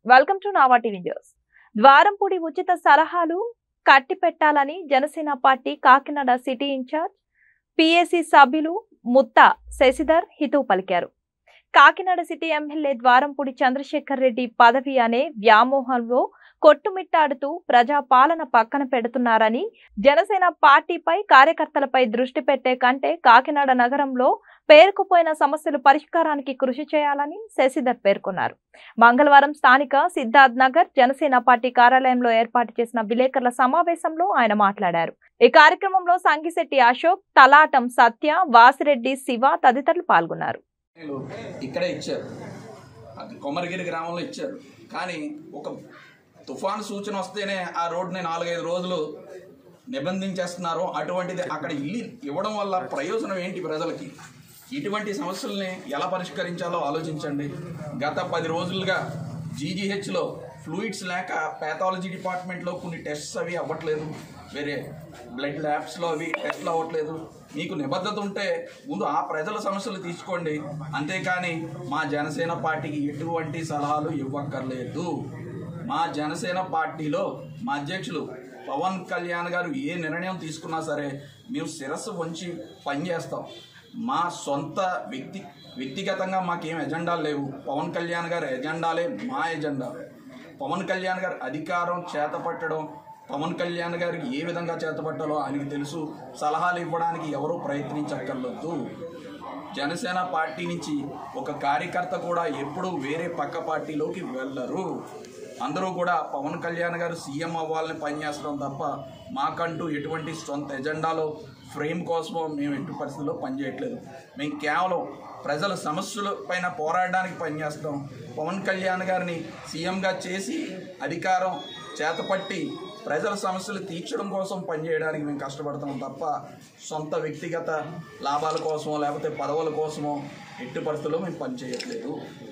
Welcome to Nava TV news Dwarampudi ఉచిత సలహాలు కట్టి పెట్టాలని Janasena party Kakinada city in-charge PAC సభ్యులు ముత్త శశిధర్ హితవు పలికారు కాకినాడ సిటీ ఎమ్మెల్యే ద్వారంపూడి చంద్రశేఖర్ రెడ్డి పదవి అనే వ్యామోహంలో కొట్టుమిట్టాడుతూ ప్రజా పాలన పక్కన పెడుతున్నారని జనసేన పార్టీపై కార్యకర్తలపై దృష్టి పెట్టే కంటే కాకినాడ నగరంలో పేరుకుపోయిన సమస్యలు పరిష్కారానికి కృషి చేయాలని శశిధర్ పేర్కొన్నారు మంగళవారం స్థానిక సిద్ధార్థ్ నగర్ జనసేన పార్టీ కార్యాలయంలో ఏర్పాటు చేసిన విలేకరుల సమావేశంలో ఆయన మాట్లాడారు ఈ కార్యక్రమంలో సంగిశెట్టి అశోక్ తలాటం సత్య వాసిరెడ్డి శివ తదితరులు పాల్గొన్నారు వీళ్ళు ఇక్కడే ఇచ్చారు అది కొమరగిరి గ్రామంలో ఇచ్చారు కానీ ఒక తుఫాను సూచన వస్తేనే ఆ రోడ్డుని నాలుగైదు రోజులు నిబంధించేస్తున్నారు అటువంటిది అక్కడ ఇల్లు ఇవ్వడం వల్ల ప్రయోజనం ఏంటి ప్రజలకి ఇటువంటి సమస్యల్ని ఎలా పరిష్కరించాలో ఆలోచించండి గత పది రోజులుగా జీజీహెచ్లో ఫ్లూయిడ్స్ లేక పాథాలజీ డిపార్ట్మెంట్లో కొన్ని టెస్ట్స్ అవి అవ్వట్లేదు వేరే బ్లడ్ ల్యాబ్స్లో అవి టెస్ట్లు అవ్వట్లేదు మీకు నిబద్ధత ఉంటే ముందు ఆ ప్రజల సమస్యలు తీసుకోండి అంతేకాని మా జనసేన పార్టీకి ఎటువంటి సలహాలు ఇవ్వక్కర్లేదు మా జనసేన పార్టీలో మా అధ్యక్షులు పవన్ కళ్యాణ్ గారు ఏ నిర్ణయం తీసుకున్నా సరే మేము శిరస్సు వంచి పనిచేస్తాం మా సొంత వ్యక్తి వ్యక్తిగతంగా మాకేం ఎజెండాలు లేవు పవన్ కళ్యాణ్ గారి ఎజెండాలే మా ఎజెండా పవన్ కళ్యాణ్ గారి అధికారం చేతపట్టడం పవన్ కళ్యాణ్ గారికి ఏ విధంగా చేతపట్టాలో ఆయనకి తెలుసు సలహాలు ఇవ్వడానికి ఎవరూ ప్రయత్నించక్కర్లేదు జనసేన పార్టీ నుంచి ఒక కార్యకర్త కూడా ఎప్పుడూ వేరే పక్క పార్టీలోకి వెళ్ళరు అందరూ కూడా పవన్ కళ్యాణ్ గారు సీఎం అవ్వాలని పనిచేస్తాం తప్ప మాకంటూ ఎటువంటి సొంత ఎజెండాలో ఫ్రేమ్ కోసమో మేము ఎట్టి పరిస్థితుల్లో పనిచేయట్లేదు మేము కేవలం ప్రజల సమస్యల పైన పోరాడడానికి పనిచేస్తాం పవన్ కళ్యాణ్ గారిని సీఎంగా చేసి అధికారం చేతపట్టి ప్రజల సమస్యలు తీర్చడం కోసం పనిచేయడానికి మేము కష్టపడతాం తప్ప సొంత వ్యక్తిగత లాభాల కోసమో లేకపోతే పదవుల కోసమో ఎట్టి పరిస్థితుల్లో మేము పనిచేయట్లేదు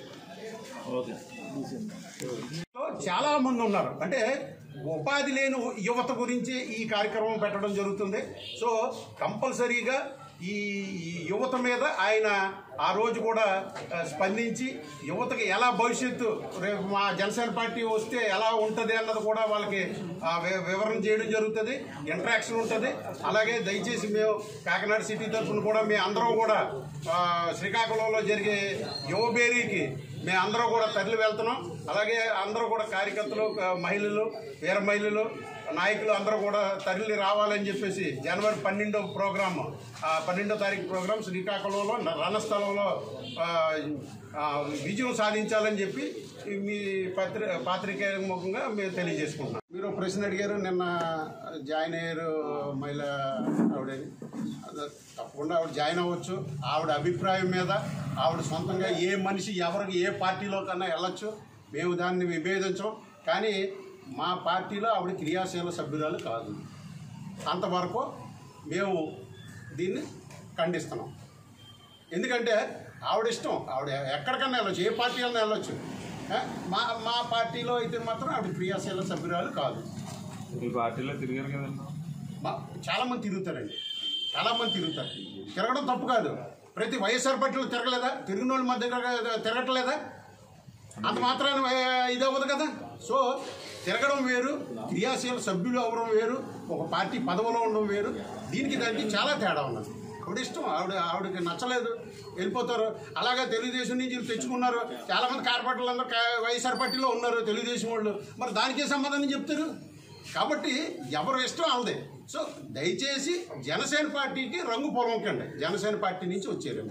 చాలా మంది ఉన్నారు అంటే ఉపాధి లేని యువత గురించి ఈ కార్యక్రమం పెట్టడం జరుగుతుంది సో కంపల్సరీగా ఈ యువత మీద ఆయన ఆ రోజు కూడా ఆ, స్పందించి యువతకి ఎలా భవిష్యత్తు రేపు మా జనసేన పార్టీ వస్తే ఎలా ఉంటుంది అన్నది కూడా వాళ్ళకి ఆ, వి- వివరణ చేయడం జరుగుతుంది ఇంటరాక్షన్ ఉంటుంది అలాగే దయచేసి మేము కాకినాడ సిటీ తరఫున కూడా మేము అందరం కూడా ఆ, శ్రీకాకుళంలో జరిగే యువబేరీకి మేము అందరం కూడా తరలి వెళ్తున్నాం అలాగే అందరూ కూడా కార్యకర్తలు ఆ, మహిళలు వీర మహిళలు నాయకులు అందరూ కూడా తరలి రావాలని చెప్పేసి జనవరి పన్నెండో ప్రోగ్రామ్ ఆ, పన్నెండో తారీఖు ప్రోగ్రామ్ శ్రీకాకుళంలో న- రణస్థలంలో ఆ, ఆ, విజయం సాధించాలని చెప్పి ఈ మీ పత్రి పాత్రికేయ ముఖంగా మేము తెలియజేసుకుంటున్నాం మీరు ఒక ప్రశ్న అడిగారు నిన్న జాయిన్ అయ్యారు మహిళ ఆవిడని అదే తప్పకుండా ఆవిడ జాయిన్ అవ్వచ్చు ఆవిడ అభిప్రాయం మీద ఆవిడ సొంతంగా ఏ మనిషి ఎవరికి ఏ పార్టీలో కన్నా వెళ్ళొచ్చు మేము దాన్ని విభేదించం కానీ మా పార్టీలో ఆవిడ క్రియాశీల సభ్యురాలు కాదు అంతవరకు మేము దీన్ని ఖండిస్తున్నాం ఎందుకంటే ఆవిడ ఇష్టం ఆవిడ ఎక్కడికన్నా వెళ్ళొచ్చు ఏ పార్టీ అయినా వెళ్ళొచ్చు ఆ? మా మా పార్టీలో అయితే మాత్రం ఆవిడ క్రియాశీల సభ్యురాలు కాదు మీ పార్టీలో తిరిగారు కదండి మా- చాలా మంది తిరుగుతారండి చాలా మంది తిరుగుతారు తిరగడం తప్పు కాదు ప్రతి వైఎస్ఆర్ పార్టీలో తిరగలేదా తిరిగిన వాళ్ళు మా దగ్గర తిరగట్లేదా అంత మాత్రాన ఏ, ఇది అవ్వదు కదా సో తిరగడం వేరు క్రియాశీల సభ్యులు అవ్వడం వేరు ఒక పార్టీ పదవిలో ఉండడం వేరు దీనికి దానికి చాలా తేడా ఉన్నది ఆవిడ ఇష్టం ఆవిడ ఆవిడకి నచ్చలేదు వెళ్ళిపోతారు అలాగే తెలుగుదేశం నుంచి వీళ్ళు తెచ్చుకున్నారు చాలామంది కార్పొరేటర్లు అందరూ కా- వైఎస్ఆర్ పార్టీలో ఉన్నారు తెలుగుదేశం వాళ్ళు మరి దానికే సమాధానం చెప్తారు కాబట్టి ఎవరు ఇష్టం వాళ్ళదే సో దయచేసి జనసేన పార్టీకి రంగు పొలవకండి జనసేన పార్టీ నుంచి వచ్చారు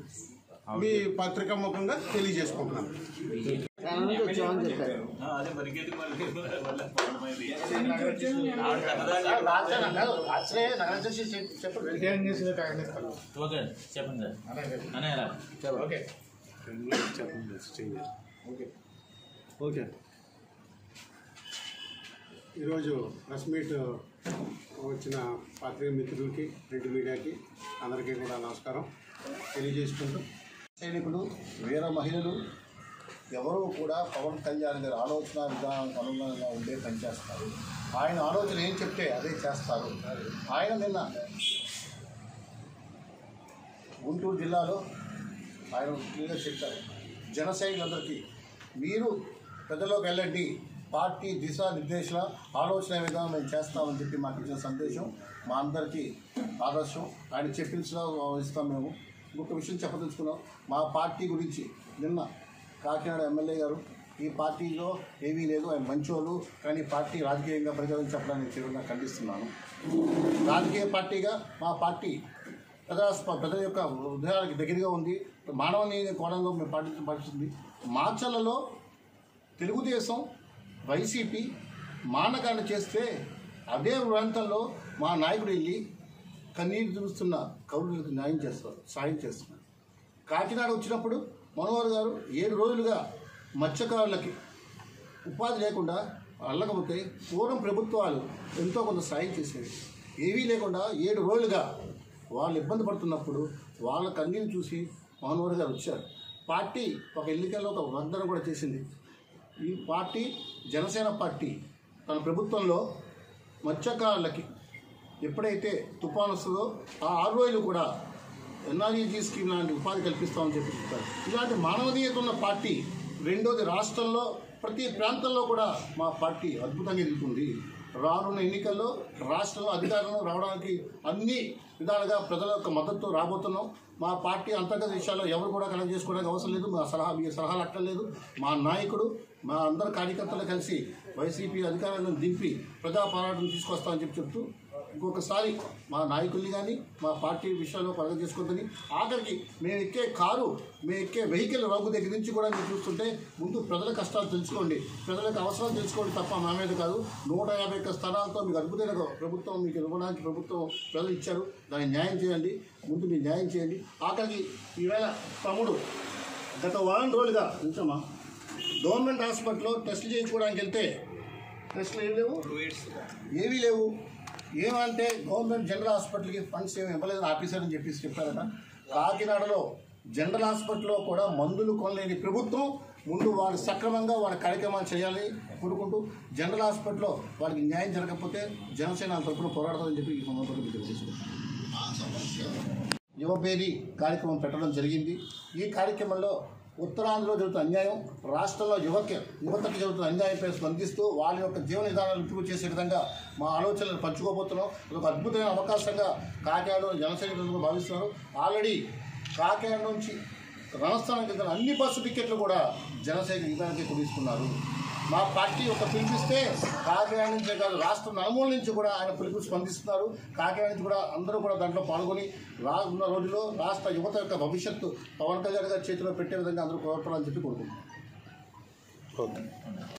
మీ పత్రికా ముఖంగా తెలియజేసుకుంటున్నాను ఓకే చెప్పండి సార్ అన్నయ్య రా. ఓకే ఈరోజు ప్రెస్ మీట్ వచ్చిన పాత్రిక మిత్రులకి ప్రింట్ మీడియాకి అందరికీ కూడా నమస్కారం తెలియజేసుకుంటూ సైనికులు వీర మహిళలు ఎవరూ కూడా పవన్ కళ్యాణ్ గారి ఆలోచన విధానానికి అనుగుణంగా ఉండే పనిచేస్తారు ఆయన ఆలోచన ఏం చెప్తే అదే చేస్తారు ఆయన నిన్న గుంటూరు జిల్లాలో ఆయన క్లియర్గా చెప్పారు జన సైనికులందరికీ మీరు ప్రజల్లోకి వెళ్ళండి పార్టీ దిశ నిర్దేశన ఆలోచన విధానం మేము చేస్తామని చెప్పి మాకు ఇచ్చిన సందేశం మా అందరికీ ఆదర్శం ఆయన చెప్పించిన ఇస్తాం మేము ఇంకొక విషయం చెప్పదలుచుకున్నాం మా పార్టీ గురించి నిన్న కాకినాడ ఎమ్మెల్యే గారు ఈ పార్టీలో ఏమీ లేదు ఆయన మంచోళ్ళు కానీ పార్టీ రాజకీయంగా ప్రజలను చెప్పడానికి తీవ్రంగా ఖండిస్తున్నాను రాజకీయ పార్టీగా మా పార్టీ ప్రజా ప్రజల యొక్క హృదయాలకు దగ్గరగా ఉంది మానవనీయ కోణంలో మేము పాటించబడుతుంది మార్చలలో తెలుగుదేశం వైసీపీ మానకాండ చేస్తే అదే ప్రాంతంలో మా నాయకుడు వెళ్ళి కన్నీరు చూస్తున్న కౌరులకు న్యాయం చేస్తారు సాయం చేస్తున్నారు కాకినాడ వచ్చినప్పుడు మనోహర్ గారు ఏడు రోజులుగా మత్స్యకారులకి ఉపాధి లేకుండా అల్లకపోతే పూర్వం ప్రభుత్వాలు ఎంతో కొంత సాయం చేసేవి ఏవీ లేకుండా ఏడు రోజులుగా వాళ్ళు ఇబ్బంది పడుతున్నప్పుడు వాళ్ళ కన్నీరు చూసి మనోహర్ గారు వచ్చారు పార్టీ ఒక ఎన్నికల్లో ఒక వాగ్దానం కూడా చేసింది ఈ పార్టీ జనసేన పార్టీ తన ప్రభుత్వంలో మత్స్యకారులకి ఎప్పుడైతే తుఫాను వస్తుందో ఆ ఆరు రోజులు కూడా ఎన్ఆర్ఈజీ స్కీమ్ లాంటి ఉపాధి కల్పిస్తామని చెప్పి చెప్పారు ఇలాంటి మానవీయత ఉన్న పార్టీ రెండోది రాష్ట్రంలో ప్రతి ప్రాంతంలో కూడా మా పార్టీ అద్భుతంగా ఎదుగుతుంది రానున్న ఎన్నికల్లో రాష్ట్రంలో అధికారంలో రావడానికి అన్ని విధాలుగా ప్రజల యొక్క మద్దతు రాబోతున్నాం మా పార్టీ అంతర్గత విషయాల్లో ఎవరు కూడా కలెక్ట్ చేసుకోవడానికి అవసరం లేదు మా సలహా మీ సలహాలు అక్కర్లేదు మా నాయకుడు మా అందరు కార్యకర్తలు కలిసి వైసీపీ అధికారులను దింపి ప్రజా పోరాటం తీసుకొస్తామని చెప్పి చెప్తూ ఇంకొకసారి మా నాయకుల్ని కానీ మా పార్టీ విషయాల్లో కలగ చేసుకోవద్దని ఆఖరికి మేము ఎక్కే కారు మేము ఎక్కే వెహికల్ రంగు దగ్గర నుంచి కూడా మీరు చూస్తుంటే ముందు ప్రజల కష్టాలు తెలుసుకోండి ప్రజలకు అవసరాలు తెలుసుకోండి తప్ప మా మీద కాదు నూట యాభై ఒక్క స్థానాలతో మీకు అద్భుతమైన ప్రభుత్వం మీకు ఇవ్వడానికి ప్రభుత్వం ప్రజలు ఇచ్చారు దాన్ని న్యాయం చేయండి ముందు మీరు న్యాయం చేయండి ఆఖరికి ఈవేళ తమ్ముడు గత వారం రోజులుగా నిజమా గవర్నమెంట్ హాస్పిటల్లో టెస్టులు చేయించుకోవడానికి వెళ్తే టెస్టులు ఏమి లేవు ఏవీ లేవు ఏమంటే గవర్నమెంట్ జనరల్ హాస్పిటల్కి ఫండ్స్ ఏమి ఇవ్వలేదని ఆఫీసర్ అని చెప్పేసి చెప్పారట కాకినాడలో జనరల్ హాస్పిటల్లో కూడా మందులు కొనలేని ప్రభుత్వం ముందు వారు సక్రమంగా వాళ్ళ కార్యక్రమాలు చేయాలి కోరుకుంటూ జనరల్ హాస్పిటల్లో వాళ్ళకి న్యాయం జరగకపోతే జనసేన తరఫున పోరాడతామని చెప్పి ఈ సందర్భంగా మీకు తెలియజేస్తున్నాను యువపేరి కార్యక్రమం పెట్టడం జరిగింది ఈ కార్యక్రమంలో ఉత్తరాంధ్రలో జరుగుతున్న అన్యాయం రాష్ట్రంలో యువక యువతకు జరుగుతున్న అన్యాయంపై స్పందిస్తూ వాళ్ళ యొక్క జీవన విధానాలు ఇంప్రూవ్ చేసే విధంగా మా ఆలోచనలు పంచుకోబోతున్నాం ఇది ఒక అద్భుతమైన అవకాశంగా కాకినాడలో జనసైనికులు భావిస్తున్నారు ఆల్రెడీ కాకినాడ నుంచి రణస్థానం కింద అన్ని బస్సు టికెట్లు కూడా జనసేన విధానానికి కుదిస్తున్నారు మా పార్టీ ఒక పిలిపిస్తే కాకినాడ నుంచే కాదు రాష్ట్ర నలుమూల నుంచి కూడా ఆయన పిలుపు స్పందిస్తున్నారు కాకినాడ నుంచి కూడా అందరూ కూడా దాంట్లో పాల్గొని రానున్న రోజుల్లో రాష్ట్ర యువత యొక్క భవిష్యత్తు పవన్ కళ్యాణ్ గారి చేతిలో పెట్టే విధంగా అందరూ కోరపడాలని చెప్పి కోరుకుంటున్నాం